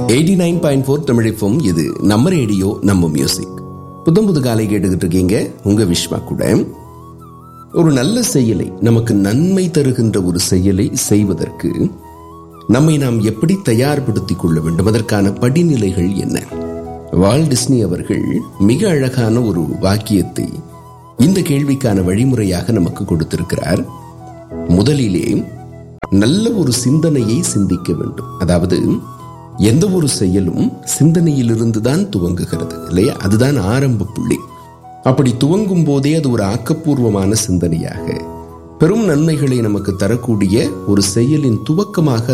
eighty nine point four தமிழிப்போம் இது நம்ம ரேடியோ நம்ம மியூசிக் புத்தம் புது காலை கேட்டுக்கிட்டு இருக்கீங்க உங்க விஸ்வா கூட ஒரு நல்ல செயலை நமக்கு நன்மை தருகின்ற ஒரு செயலை செய்வதற்கு நம்மை நாம் எப்படி தயார்படுத்திக் கொள்ள வேண்டும் அதற்கான படிநிலைகள் என்ன வால் டிஸ்னி அவர்கள் மிக அழகான ஒரு வாக்கியத்தை இந்த கேள்விக்கான வழிமுறையாக நமக்கு கொடுத்திருக்கிறார் முதலிலே நல்ல ஒரு சிந்தனையை சிந்திக்க வேண்டும் அதாவது எந்த ஒரு செயலும் சிந்தனையிலிருந்து தான் துவங்குகிறது இல்லையா அதுதான் ஆரம்ப புள்ளி அப்படி துவங்கும் போதே அது ஒரு ஆக்கப்பூர்வமான சிந்தனையாக பெரும் நன்மைகளை நமக்கு தரக்கூடிய ஒரு செயலின் துவக்கமாக